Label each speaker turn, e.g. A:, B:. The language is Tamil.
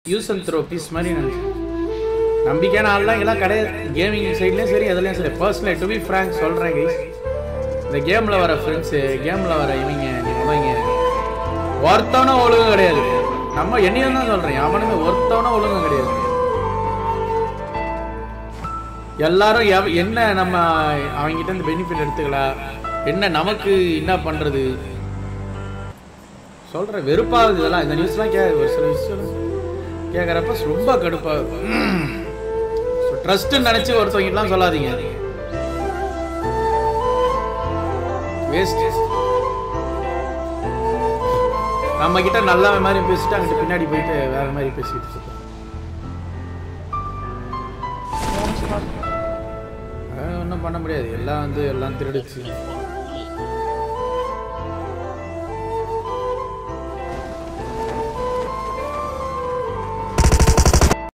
A: யூஸ் அண்ட் த்ரோ பீஸ் மாதிரி நினைச்சேன் நம்பிக்கையான ஆள்லாம் எல்லாம் கிடையாது கேமிங் சைட்லேயும் சரி அதுலேயும் சரி பர்சனல் டு பி ஃப்ராங்க் சொல்கிறேன் கைஸ் இந்த கேமில் வர ஃப்ரெண்ட்ஸு கேமில் வர இவங்க இவங்க ஒருத்தவனும் ஒழுங்கும் கிடையாது நம்ம என்னையும் தான் சொல்கிறேன் அவனுமே ஒருத்தவனும் ஒழுங்கும் கிடையாது எல்லாரும் எவ- என்ன நம்ம அவங்ககிட்ட இருந்து பெனிஃபிட் எடுத்துக்கலாம் என்ன நமக்கு என்ன பண்ணுறது சொல்கிறேன் வெறுப்பாகுது இதெல்லாம் இந்த நியூஸ்லாம் கே ஒரு சில விஷயம் கேட்குறப்ப ரொம்ப கடுப்பாகுது ட்ரஸ்ட்டுன்னு நினச்சி ஒருத்தவங்கலாம் சொல்லாதீங்க வேஸ்ட் நம்ம கிட்ட நல்ல மாதிரி பேசிட்டு அங்கிட்டு பின்னாடி போயிட்டு வேற மாதிரி பேசிட்டு இருக்கோம் ஒன்றும் பண்ண முடியாது எல்லாம் வந்து எல்லாம் திருடிச்சு